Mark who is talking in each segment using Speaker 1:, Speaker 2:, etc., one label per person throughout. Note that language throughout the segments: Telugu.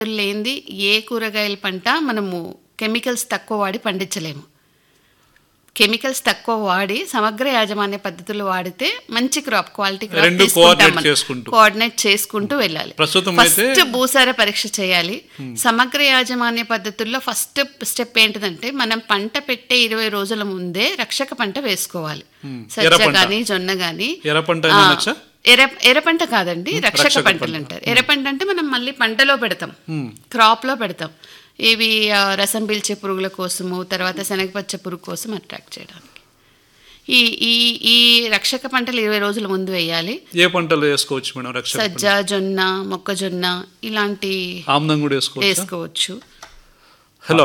Speaker 1: లేనిది ఏ కూరగాయల పంట మనము కెమికల్స్ తక్కువ వాడి పండించలేము కెమికల్స్ తక్కువ వాడి సమగ్ర యాజమాన్య పద్ధతులు వాడితే మంచి క్రాప్ క్వాలిటీ క్రాప్
Speaker 2: రెండు
Speaker 1: తీసుకుంటాం
Speaker 2: coordinate
Speaker 1: మనం.
Speaker 2: చేసుకుంటూ.
Speaker 1: కోఆర్డినేట్ చేసుకుంటూ వెళ్ళాలి
Speaker 2: ప్రస్తుతం అయితే-
Speaker 1: ఫస్ట్ భూసార పరీక్ష చేయాలి సమగ్ర యాజమాన్య పద్ధతుల్లో ఫస్ట్ స్టెప్ ఏంటిదంటే మనం పంట పెట్టే ఇరవై రోజుల ముందే రక్షక పంట వేసుకోవాలి సజ్జ
Speaker 2: ఎర్రపంట.
Speaker 1: గాని జొన్న గాని
Speaker 2: ఎర్ర పంట
Speaker 1: ఆ,
Speaker 2: అనొచ్చా?
Speaker 1: ఎర్ర ఎర్రపంట కాదండి రక్షక
Speaker 2: రక్షక
Speaker 1: పంటలు అంటారు ఎర్రపంట అంటే మనం మళ్ళీ పంటలో పెడతాం క్రాప్ లో పెడతాం ఇవి ఆ, రసం పీల్చే పురుగుల కోసము తర్వాత శనగపచ్చ పురుగు కోసం అట్రాక్ట్ చేయడానికి ఈ ఈ ఈ రక్షక పంటలు ఇరవై రోజుల ముందు వేయాలి
Speaker 2: ఏ పంటలు వేసుకోవచ్చు మేడం రక్షక పంట?
Speaker 1: సజ్జ జొన్న మొక్కజొన్న ఇలాంటి
Speaker 2: ఆమ్దం కూడా వేసుకోవచ్చు
Speaker 1: వేసుకోవచ్చు
Speaker 2: హలో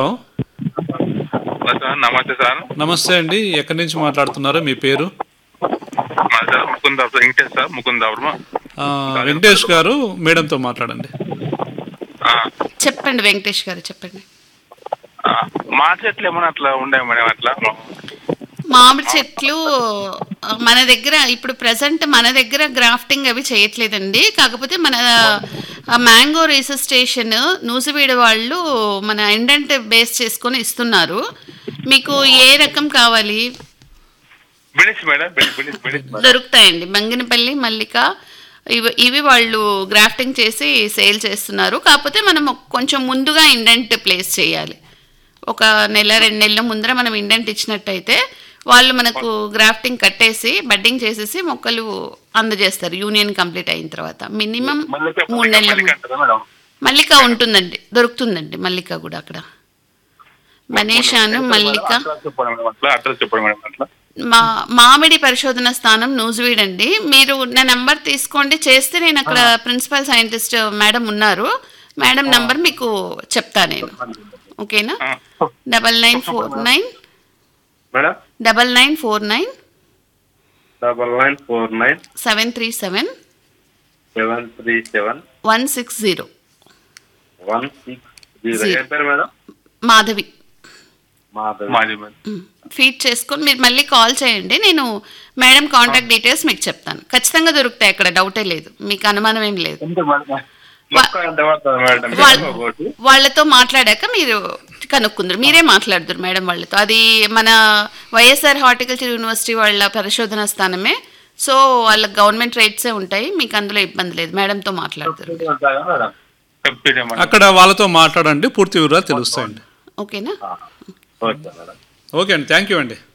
Speaker 3: హలో సార్ నమస్తే సార్
Speaker 2: నమస్తే అండి ఎక్కడి నుంచి మాట్లాడుతున్నారో మీ పేరు
Speaker 3: మా సార్ ముకుంద వెంకటేష్ సార్ ముకుంద వర్మ
Speaker 2: ఆ, వెంకటేష్ గారు మేడంతో మాట్లాడండి
Speaker 3: ఆ,
Speaker 1: చెప్పండి వెంకటేష్ గారు చెప్పండి
Speaker 3: ఆ, మా చెట్లు ఏమైనా అట్లా ఉండే మేడం అట్లా
Speaker 1: మామిడి చెట్లు ఆ, మన దగ్గర ఇప్పుడు ప్రజెంట్ మన దగ్గర గ్రాఫ్టింగ్ అవి చేయట్లేదండి కాకపోతే మన మ్యాంగో రీసెస్టేషన్ నూసివీడ వాళ్ళు మన ఎండెంట్ బేస్ చేసుకొని ఇస్తున్నారు మీకు ఏ రకం కావాలి
Speaker 3: బిడిస్ మేడం బిడి- బిడిస్ బిడిస్ మేడం.
Speaker 1: దొరుకుతాయండి బంగినపల్లి మల్లిక ఇవి ఇవి వాళ్ళు గ్రాఫ్టింగ్ చేసి సేల్ చేస్తున్నారు కాకపోతే మనం ఒక- కొంచెం ముందుగా ఇండెంట్ ప్లేస్ చేయాలి ఒక నెల రెండు నెలల ముందర మనం ఇండెంట్ ఇచ్చినట్టయితే వాళ్ళు మనకు గ్రాఫ్టింగ్ కట్టేసి బడ్డింగ్ చేసేసి మొక్కలు అందజేస్తారు యూనియన్ కంప్లీట్ అయిన తర్వాత మినిమం
Speaker 3: మల్లిక
Speaker 1: మూడు నెలల
Speaker 3: మల్లిక
Speaker 1: ముందు.
Speaker 3: అంటారా మేడం
Speaker 1: మల్లిక ఉంటుందండి దొరుకుతుందండి మల్లిక కూడా అక్కడ మనీషాను మల్లిక
Speaker 3: అడ్రస్ చెప్పండి మేడం అట్లా అడ్రస్ చెప్పండి మేడం అట్లా
Speaker 1: మా మామిడి పరిశోధన స్థానం నూజివీడ్ అండి మీరు నా నంబర్ తీసుకోండి చేస్తే నేను అక్కడ ప్రిన్సిపల్ సైంటిస్ట్ మేడం ఉన్నారు మేడం నంబర్ మీకు చెప్తా నేను ఓకేనా
Speaker 3: ఆ.
Speaker 1: Double nine four nine
Speaker 3: madam
Speaker 1: double nine four nine
Speaker 3: double nine four nine
Speaker 1: seven three seven
Speaker 3: seven three seven
Speaker 1: one six zero
Speaker 3: one six zero
Speaker 1: Zero.
Speaker 3: ఏం పేరు మేడం
Speaker 1: మాధవి
Speaker 3: మాధవి మాది మేడం
Speaker 1: ఫీడ్ చేసుకొని మీరు మళ్ళీ కాల్ చేయండి నేను మేడం కాంటాక్ట్ డీటెయిల్స్ మీకు చెప్తాను ఖచ్చితంగా దొరుకుతాయి అక్కడ డౌటే లేదు మీకు అనుమానం ఏం లేదు
Speaker 3: ఎంత మేడం మొక్క ఎంత పడుతుంది మేడం
Speaker 1: వాళ్ళ-
Speaker 3: ఒకటి
Speaker 1: వాళ్ళతో మాట్లాడాక మీరు కనుక్కుందరు మీరే మాట్లాడుదురు మేడం వాళ్ళతో అది మన వైఎస్ఆర్ హార్టికల్చర్ యూనివర్సిటీ వాళ్ళ పరిశోధన స్థానమే సో వాళ్ళ గవర్నమెంట్ రేట్సే ఉంటాయి మీకు అందులో ఇబ్బంది లేదు మేడంతో మాట్లాడుతారు
Speaker 3: ఉంటాయా మేడం చెప్తే మేడం
Speaker 2: అక్కడ వాళ్ళతో మాట్లాడండి పూర్తి వివరాలు తెలుస్తాయండి
Speaker 1: ఓకేనా
Speaker 3: ఓకే మేడం
Speaker 2: ఓకే అండి థ్యాంక్ యూ అండి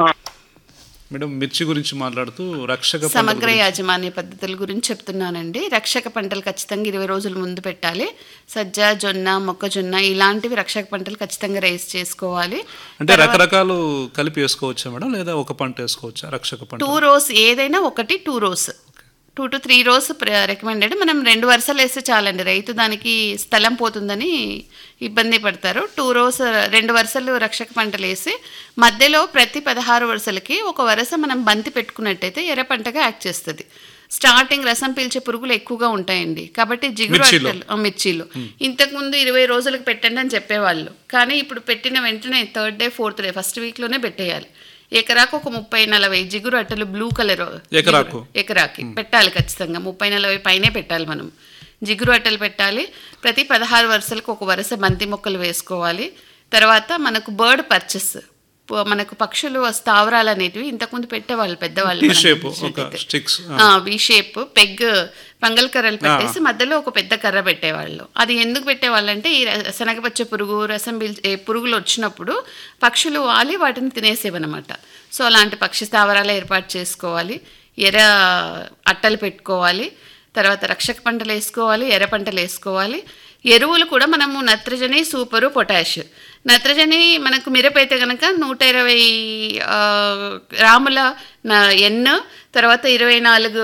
Speaker 2: మేడం మిర్చి గురించి మాట్లాడుతూ రక్షక పంటల
Speaker 1: సమగ్ర
Speaker 2: గురించి-
Speaker 1: యాజమాన్య పద్ధతుల గురించి చెప్తున్నానండి రక్షక పంటలు ఖచ్చితంగా ఇరవై రోజుల ముందు పెట్టాలి సజ్జ జొన్న మొక్కజొన్న ఇలాంటివి రక్షక పంటలు ఖచ్చితంగా రైస్ చేసుకోవాలి
Speaker 2: అంటే రకరకాలు కలిపి వేసుకోవచ్చా మేడం లేదా ఒక పంట వేసుకోవచ్చా రక్షక పంట
Speaker 1: టూ రోస్ ఏదైనా ఒకటి two rows two to three rows recommended మనం రెండు వరుసలు వేస్తే చాలండి రైతు దానికి స్థలం పోతుందని ఇబ్బంది పడతారు టూ రోస్ రెండు వరుసలు రక్షక పంటలు వేసి మధ్యలో ప్రతి పదహారు వరుసలకి ఒక వరుస మనం బంతి పెట్టుకున్నట్టయితే ఎర్ర పంటగా యాక్ట్ చేస్తుంది స్టార్టింగ్ రసం పీల్చే పురుగులు ఎక్కువగా ఉంటాయండి కాబట్టి జిగురు
Speaker 2: మిర్చిలో.
Speaker 1: అట్టలు ఆ, మిర్చిలో ఇంతకుముందు ఇరవై రోజులకు పెట్టండి అని చెప్పేవాళ్ళు కానీ ఇప్పుడు పెట్టిన వెంటనే third day fourth day first వీక్లోనే పెట్టేయాలి ఎకరాకు ఒక ముప్పై నలభై జిగురు అట్టలు బ్లూ కలర్
Speaker 2: ఎకరాకు?
Speaker 1: ఎకరాకి పెట్టాలి ఖచ్చితంగా ముప్పై నలభై పైనే పెట్టాలి మనం జిగురు అట్టలు పెట్టాలి ప్రతి పదహారు వరుసలకు ఒక వరుస బంతి మొక్కలు వేసుకోవాలి తర్వాత మనకు బర్డ్ పర్చెస్ మనకు పక్షులు స్థావరాలు అనేటివి ఇంతకుముందు పెట్టేవాళ్ళు పెద్దవాళ్ళు
Speaker 2: టీ
Speaker 1: మనం
Speaker 2: షేప్ ఒక
Speaker 1: చూసినట్టయితే.
Speaker 2: స్టిక్స్
Speaker 1: వి షేప్ పెగ్ పంగల్ కర్రలు పెట్టేసి మధ్యలో ఒక పెద్ద కర్ర పెట్టేవాళ్ళు అది ఎందుకు పెట్టేవాళ్ళు అంటే ఈ ర- శనగపచ్చ పురుగు రసం పీల్చే ఏ పురుగులు వచ్చినప్పుడు పక్షులు వాలి వాటిని తినేసేవన్నమాట సో అలాంటి పక్షి స్థావరాలు ఏర్పాటు చేసుకోవాలి ఎర్ర అట్టలు పెట్టుకోవాలి తర్వాత రక్షక పంటలు వేసుకోవాలి ఎర్ర పంటలు వేసుకోవాలి ఎరువులు కూడా మనము నత్రజని సూపరు పొటాష్ నత్రజని మనకు మిరపైతే కనుక నూట ఇరవై ఆ, గ్రాముల న- ఎన్ తర్వాత ఇరవై నాలుగు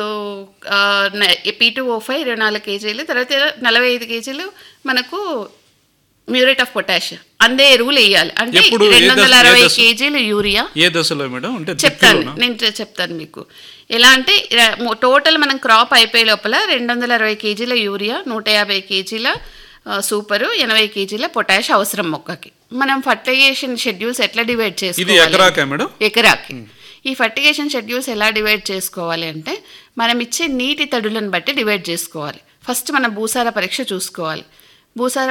Speaker 1: పీటు ఓ ఫైవ్ ఇరవై నాలుగు కేజీలు తర్వాత నలభై ఐదు కేజీలు మనకు మ్యూరేట్ ఆఫ్ పొటాష్ అందే ఎరువులు వేయాలి అంటే
Speaker 2: ఎప్పుడు ఏ
Speaker 1: రెండు వందల
Speaker 2: దశ- ఏ
Speaker 1: అరవై
Speaker 2: దశ?
Speaker 1: కేజీలు యూరియా
Speaker 2: ఏ దశలో మేడం అంటే
Speaker 1: చెప్తాను
Speaker 2: దిక్కులోనా?
Speaker 1: నేను చె- చెప్తాను మీకు ఎలా అంటే ర- మొ- టోటల్ మనం క్రాప్ అయిపోయే లోపల రెండు వందల అరవై కేజీల యూరియా నూట యాభై కేజీల ఆ, సూపరు ఎనభై కేజీల పొటాష్ అవసరం మొక్కకి మనం ఫర్టిలైజేషన్ షెడ్యూల్స్ ఎట్లా డివైడ్
Speaker 2: ఇది
Speaker 1: చేసుకోవాలి
Speaker 2: ఎకరాకా మేడం
Speaker 1: ఎకరాకి ఈ ఫర్టిగేషన్ షెడ్యూల్స్ ఎలా డివైడ్ చేసుకోవాలి అంటే మనం ఇచ్చే నీటి తడులను బట్టి డివైడ్ చేసుకోవాలి ఫస్ట్ మన భూసార పరీక్ష చూసుకోవాలి భూసార